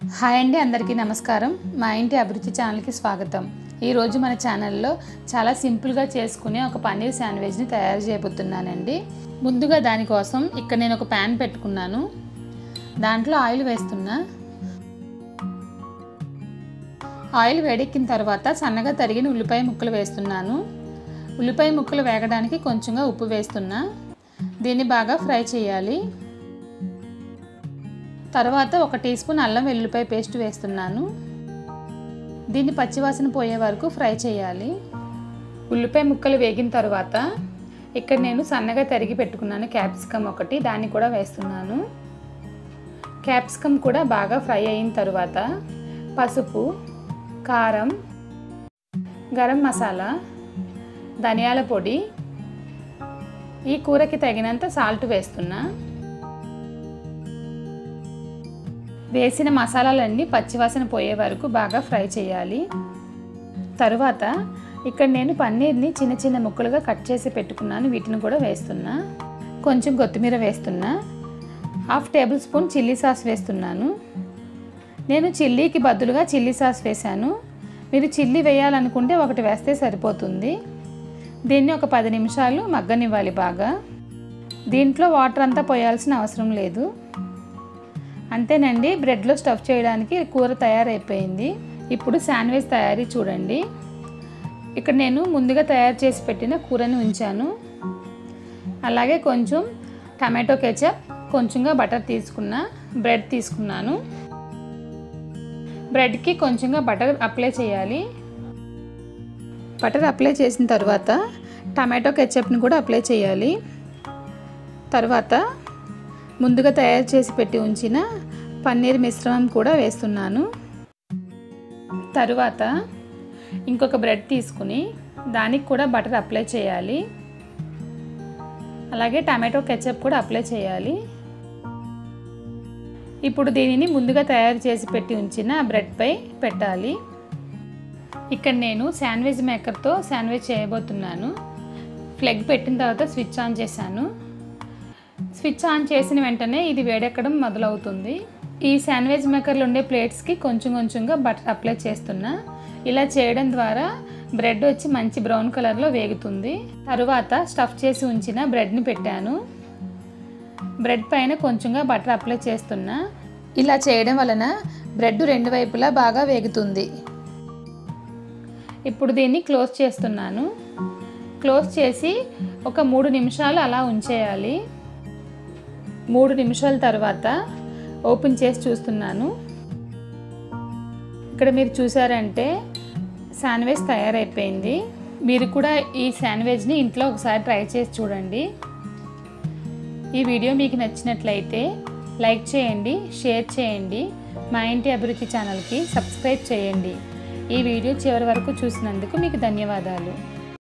hi అండి అందరికీ నమస్కారం మా ఇంటి అభిరుచి ఛానల్కి స్వాగతం ఈరోజు మన ఛానల్లో చాలా సింపుల్గా చేసుకునే ఒక పన్నీర్ శాండ్విచ్ని తయారు చేయబోతున్నానండి ముందుగా దానికోసం ఇక్కడ నేను ఒక ప్యాన్ పెట్టుకున్నాను దాంట్లో ఆయిల్ వేస్తున్నా ఆయిల్ వేడెక్కిన తర్వాత సన్నగా తరిగిన ఉల్లిపాయ ముక్కలు వేస్తున్నాను ఉల్లిపాయ ముక్కలు వేగడానికి కొంచెంగా ఉప్పు వేస్తున్నా దీన్ని బాగా ఫ్రై చేయాలి తర్వాత ఒక టీ స్పూన్ అల్లం వెల్లుల్లిపాయ పేస్ట్ వేస్తున్నాను దీన్ని పచ్చివాసన పోయే వరకు ఫ్రై చేయాలి ఉల్లిపాయ ముక్కలు వేగిన తర్వాత ఇక్కడ నేను సన్నగా తరిగి పెట్టుకున్నాను క్యాప్సికమ్ ఒకటి దాన్ని కూడా వేస్తున్నాను క్యాప్సికమ్ కూడా బాగా ఫ్రై అయిన తర్వాత పసుపు కారం గరం మసాలా ధనియాల పొడి ఈ కూరకి తగినంత సాల్ట్ వేస్తున్నా వేసిన మసాలాలన్నీ పచ్చివాసన పోయే వరకు బాగా ఫ్రై చేయాలి తరువాత ఇక్కడ నేను పన్నీర్ని చిన్న చిన్న ముక్కలుగా కట్ చేసి పెట్టుకున్నాను వీటిని కూడా వేస్తున్నా కొంచెం కొత్తిమీర వేస్తున్నా half tablespoon chilli sauce వేస్తున్నాను నేను చిల్లీకి బదులుగా చిల్లీ సాస్ వేశాను మీరు చిల్లీ వేయాలనుకుంటే ఒకటి వేస్తే సరిపోతుంది దీన్ని ఒక పది నిమిషాలు మగ్గనివ్వాలి బాగా దీంట్లో వాటర్ అంతా పోయాల్సిన అవసరం లేదు అంతేనండి బ్రెడ్లో స్టఫ్ చేయడానికి కూర తయారైపోయింది ఇప్పుడు శాండ్విచ్ తయారీ చూడండి ఇక్కడ నేను ముందుగా తయారు చేసి పెట్టిన కూరని ఉంచాను అలాగే కొంచెం టమాటో కెచప్ కొంచెంగా బటర్ తీసుకున్న బ్రెడ్ తీసుకున్నాను బ్రెడ్కి కొంచెంగా బటర్ అప్లై చేయాలి బటర్ అప్లై చేసిన తర్వాత టమాటో కెచప్ని కూడా అప్లై చేయాలి తర్వాత ముందుగా తయారు చేసి పెట్టి ఉంచిన పన్నీర్ మిశ్రమం కూడా వేస్తున్నాను తరువాత ఇంకొక బ్రెడ్ తీసుకుని దానికి కూడా బటర్ అప్లై చేయాలి అలాగే టమాటో కెచప్ కూడా అప్లై చేయాలి ఇప్పుడు దీనిని ముందుగా తయారు చేసి పెట్టి ఉంచిన బ్రెడ్పై పెట్టాలి ఇక్కడ నేను శాండ్విచ్ మేకర్తో శాండ్విచ్ చేయబోతున్నాను ఫ్లెగ్ పెట్టిన తర్వాత స్విచ్ ఆన్ చేశాను స్విచ్ ఆన్ చేసిన వెంటనే ఇది వేడెక్కడం మొదలవుతుంది ఈ శాండ్విచ్ మేకర్లు ఉండే ప్లేట్స్కి కొంచెం కొంచెంగా బటర్ అప్లై చేస్తున్నా ఇలా చేయడం ద్వారా బ్రెడ్ వచ్చి మంచి బ్రౌన్ కలర్లో వేగుతుంది తరువాత స్టఫ్ చేసి ఉంచిన బ్రెడ్ని పెట్టాను బ్రెడ్ పైన కొంచెంగా బటర్ అప్లై చేస్తున్నా ఇలా చేయడం వలన బ్రెడ్ రెండు వైపులా బాగా వేగుతుంది ఇప్పుడు దీన్ని క్లోజ్ చేస్తున్నాను క్లోజ్ చేసి ఒక మూడు నిమిషాలు అలా ఉంచేయాలి మూడు నిమిషాల తర్వాత ఓపెన్ చేసి చూస్తున్నాను ఇక్కడ మీరు చూసారంటే శాండ్విచ్ తయారైపోయింది మీరు కూడా ఈ శాండ్విచ్ని ఇంట్లో ఒకసారి ట్రై చేసి చూడండి ఈ వీడియో మీకు నచ్చినట్లయితే లైక్ చేయండి షేర్ చేయండి మా ఇంటి అభిరుచి ఛానల్కి సబ్స్క్రైబ్ చేయండి ఈ వీడియో చివరి వరకు చూసినందుకు మీకు ధన్యవాదాలు